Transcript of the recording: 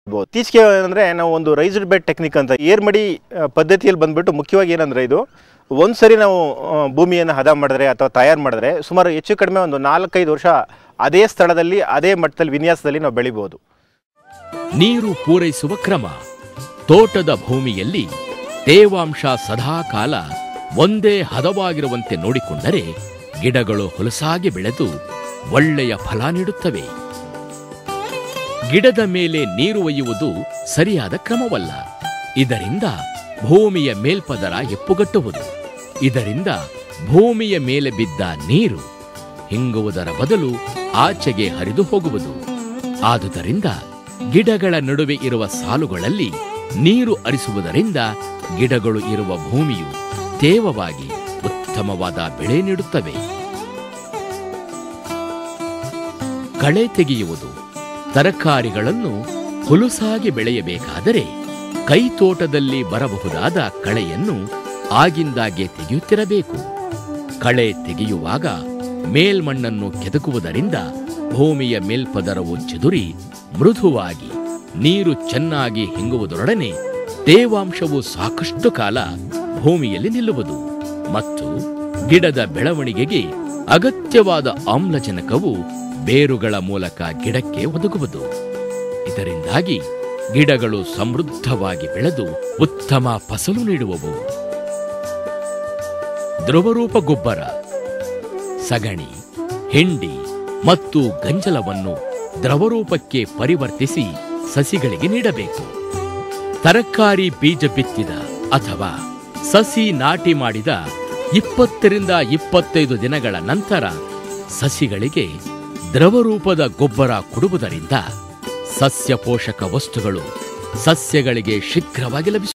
ಇರ್ಬೋದು. ಇತ್ತೀಚೆಗೆ ಅಂದರೆ ನಾವು ಒಂದು ರೈಸ್ಡ್ ಬೆಡ್ ಟೆಕ್ನಿಕ್ ಅಂತ ಏರ್ಮಡಿ ಆ, ಪದ್ಧತಿಯಲ್ಲಿ ಬಂದ್ಬಿಟ್ಟು ಮುಖ್ಯವಾಗಿ ಏನಂದರೆ ಇದು ಒಂದು ಸರಿ ನಾವು ಆ, ಭೂಮಿಯನ್ನು ಹದ ಮಾಡಿದ್ರೆ ಅಥವಾ ತಯಾರು ಮಾಡಿದ್ರೆ ಸುಮಾರು ಹೆಚ್ಚು ಕಡಿಮೆ ಒಂದು ನಾಲ್ಕೈದು ವರ್ಷ ಅದೇ ಸ್ಥಳದಲ್ಲಿ ಅದೇ ಮಟ್ಟದಲ್ಲಿ ವಿನ್ಯಾಸದಲ್ಲಿ ನಾವು ಬೆಳಿಬೋದು ನೀರು ಪೂರೈಸುವ ಕ್ರಮ ತೋಟದ ಭೂಮಿಯಲ್ಲಿ ತೇವಾಂಶ ಸದಾಕಾಲ ಒಂದೇ ಹದವಾಗಿರುವಂತೆ ನೋಡಿಕೊಂಡರೆ ಗಿಡಗಳು ಹೊಲಸಾಗಿ ಬೆಳೆದು ಒಳ್ಳೆಯ ಫಲ ನೀಡುತ್ತವೆ ಗಿಡದ ಮೇಲೆ ನೀರು ಒಯ್ಯುವುದು ಸರಿಯಾದ ಕ್ರಮವಲ್ಲ ಇದರಿಂದ ಭೂಮಿಯ ಮೇಲ್ಪದರ ಎಪ್ಪುಗಟ್ಟುವುದು ಇದರಿಂದ ಭೂಮಿಯ ಮೇಲೆ ಬಿದ್ದ ನೀರು ಹಿಂಗುವುದರ ಬದಲು ಆಚೆಗೆ ಹರಿದು ಹೋಗುವುದು ಆದುದರಿಂದ ಗಿಡಗಳ ನಡುವೆ ಇರುವ ಸಾಲುಗಳಲ್ಲಿ ನೀರು ಹರಿಸುವುದರಿಂದ ಗಿಡಗಳು ಇರುವ ಭೂಮಿಯು ತೇವವಾಗಿ ಉತ್ತಮವಾದ ಬೆಳೆ ನೀಡುತ್ತವೆ ಕಳೆ ತೆಗೆಯುವುದು ತರಕಾರಿಗಳನ್ನು ಹುಲುಸಾಗಿ ಬೆಳೆಯಬೇಕಾದರೆ ಕೈತೋಟದಲ್ಲಿ ಬರಬಹುದಾದ ಕಳೆಯನ್ನು ಆಗಿಂದಾಗೆ ತೆಗೆಯುತ್ತಿರಬೇಕು ಕಳೆ ತೆಗೆಯುವಾಗ ಮೇಲ್ಮಣ್ಣನ್ನು ಕೆದಕುವುದರಿಂದ ಭೂಮಿಯ ಮೇಲ್ಪದರವು ಚದುರಿ ಮೃದುವಾಗಿ ನೀರು ಚೆನ್ನಾಗಿ ಹಿಂಗುವುದರೊಡನೆ ತೇವಾಂಶವು ಸಾಕಷ್ಟು ಕಾಲ ಭೂಮಿಯಲ್ಲಿ ನಿಲ್ಲುವುದು ಮತ್ತು ಗಿಡದ ಬೆಳವಣಿಗೆಗೆ ಅಗತ್ಯವಾದ ಆಮ್ಲಜನಕವು ಬೇರುಗಳ ಮೂಲಕ ಗಿಡಕ್ಕೆ ಒದಗುವುದು ಇದರಿಂದಾಗಿ ಗಿಡಗಳು ಸಮೃದ್ಧವಾಗಿ ಬೆಳೆದು ಉತ್ತಮ ಫಸಲು ನೀಡುವವು ದ್ರವರೂಪ ಗೊಬ್ಬರ ಸಗಣಿ ಹಿಂಡಿ ಮತ್ತು ಗಂಜಲವನ್ನು ದ್ರವರೂಪಕ್ಕೆ ಪರಿವರ್ತಿಸಿ ಸಸಿಗಳಿಗೆ ನೀಡಬೇಕು ತರಕಾರಿ ಬೀಜ ಬಿತ್ತಿದ ಅಥವಾ ಸಸಿ ನಾಟಿ ಮಾಡಿದ ಇಪ್ಪತ್ತರಿಂದ ಇಪ್ಪತ್ತೈದು ದಿನಗಳ ನಂತರ ಸಸಿಗಳಿಗೆ ದ್ರವರೂಪದ ಗೊಬ್ಬರ ಕೊಡುವುದರಿಂದ ಸಸ್ಯ ಪೋಷಕ ವಸ್ತುಗಳು ಸಸ್ಯಗಳಿಗೆ ಶೀಘ್ರವಾಗಿ ಲಭಿಸುತ್ತವೆ